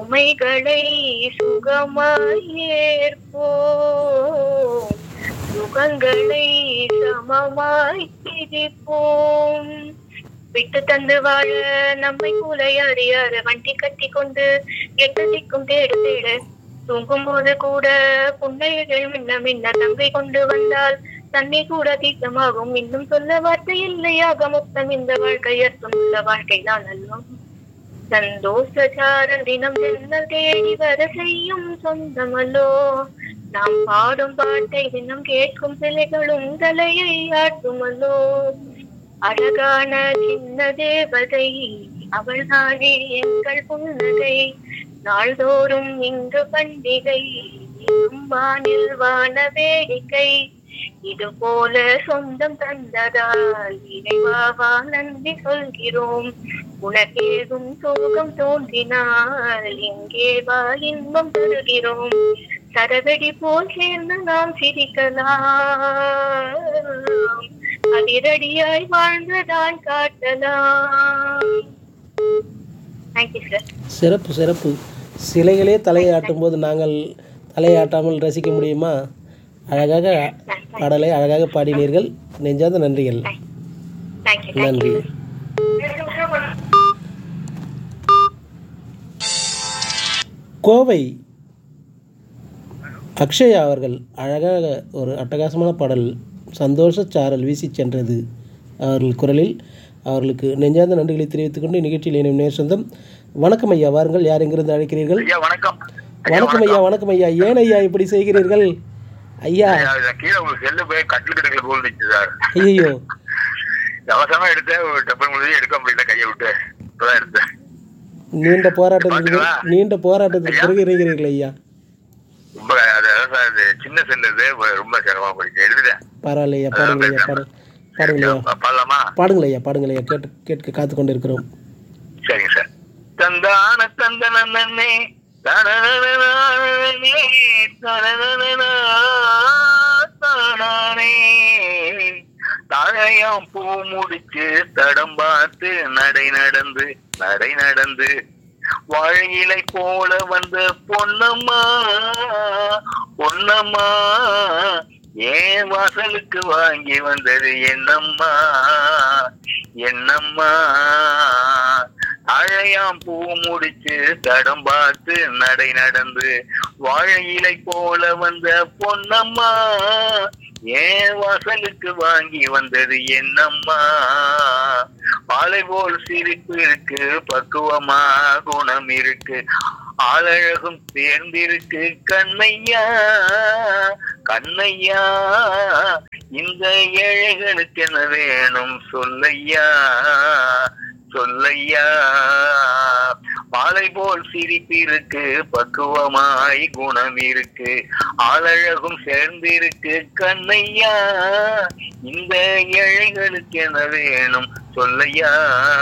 சுமைகளை சுகமாய் ஏற்போம் சுகங்களை சமமாய் பிரிப்போம் விட்டு தந்து வாழ நம்மை போல யார் யார் வண்டி கட்டி கொண்டு எட்டு திக்கும் தேடு தேடு தூங்கும் போது கூட புன்னைகள் மின்ன மின்ன தங்கை கொண்டு வந்தால் தன்னை கூட தீர்த்தமாகும் இன்னும் சொல்ல வார்த்தை இல்லையாக மொத்தம் இந்த வாழ்க்கை அர்த்தமுள்ள வாழ்க்கை தான் அல்லோம் சந்தோஷார தினம் ஜன்னல் தேடி வர செய்யும் சொந்தமல்லோ நாம் பாடும் பாட்டை தினம் கேட்கும் பிள்ளைகளும் தலையை ஆட்டுமல்லோ அழகான சின்ன தேவதை அவள்தானே எங்கள் புன்னகை நாள்தோறும் இங்கு பண்டிகை இன்னும் வானில் வான வேடிக்கை இது போல சொந்தம் தந்ததால் இறைவாவா நன்றி சொல்கிறோம் உனக்கேதும் சோகம் தோன்றினால் இங்கே வா இன்பம் தருகிறோம் சரவெடி போல் சேர்ந்து நாம் சிரிக்கலாம் அதிரடியாய் வாழ்ந்துதான் காட்டலாம் தேங்க்யூ சார் சிறப்பு சிறப்பு சிலைகளே தலையாட்டும் போது நாங்கள் தலையாட்டாமல் ரசிக்க முடியுமா அழகாக பாடலை அழகாக பாடினீர்கள் நெஞ்சாத நன்றிகள் தேங்க்யூ நன்றி கோவை அக்ஷயா அவர்கள் அழகாக ஒரு அட்டகாசமான பாடல் சந்தோஷ சாரல் வீசி சென்றது அவர்கள் குரலில் அவர்களுக்கு நெஞ்சார்ந்த நன்றிகளை தெரிவித்துக் கொண்டு நிகழ்ச்சியில் இணையும் நேர் சொந்தம் வணக்கம் ஐயா வாருங்கள் யார் எங்கிருந்து அழைக்கிறீர்கள் ஐயா வணக்கம் வணக்கம் ஐயா வணக்கம் ஐயா ஏன் ஐயா இப்படி செய்கிறீர்கள் ஐயா ஐயா, இது கீழே ஒரு செல்லு போய் கட்டில் கிடக்கல போல் இருந்துச்சு சார் ஐயோ அவசரமா எடுத்தேன் ஒரு டப்பல் முடிஞ்சு எடுக்க முடியல கையை விட்டு இப்பதான் எடுத்தேன் நீண்ட போராட்டத்துக்கு பாத்தீங்களா? நீண்ட போராட்டத்துக்கு பிறகு இருக்கிறீர்கள் ஐயா ரொம்ப அது அதான் சார் இது சின்ன செல்லு இது ரொம்ப சிரமமா போயிடுச்சு எடுத்துட்டேன் பரவாயில்லையா பாடுங்கள் ஐயா பாடு பாடுங்கள் ஐயா பாடலாமா பாடுங்கள் ஐயா பாடுங்கள் ஐயா கேட்டு கேட்க காத்து கொண்டு இருக்கிறோம் சரிங்க சார் தந்தான தந்தன நன்னே தனனனனனனே, தனனனனா, தானானே. தாழையாம் பூ முடிச்சு தடம் பார்த்து நடை நடந்து நடை நடந்து வாழையிலை போல வந்த பொன்னம்மா பொன்னம்மா ஏன் வாசலுக்கு வாங்கி வந்தது என்னம்மா என்னம்மா அழையாம் பூ முடிச்சு தடம் பார்த்து நடை நடந்து வாழை இலை போல வந்த பொன்னம்மா ஏன் வாசலுக்கு வாங்கி வந்தது என்னம்மா மாலை போல் சிரிப்பு இருக்கு பக்குவமா குணம் இருக்கு ஆளழகும் சேர்ந்திருக்கு கண்ணையா கண்ணையா இந்த ஏழைகளுக்கு என்ன வேணும் சொல்லையா சொல்லையா மாலை போல் சிரிப்பிருக்கு பக்குவமாய் குணம் இருக்கு ஆளழகும் சேர்ந்திருக்கு கண்ணையா இந்த ஏழைகளுக்கு என்ன வேணும் சொல்லையா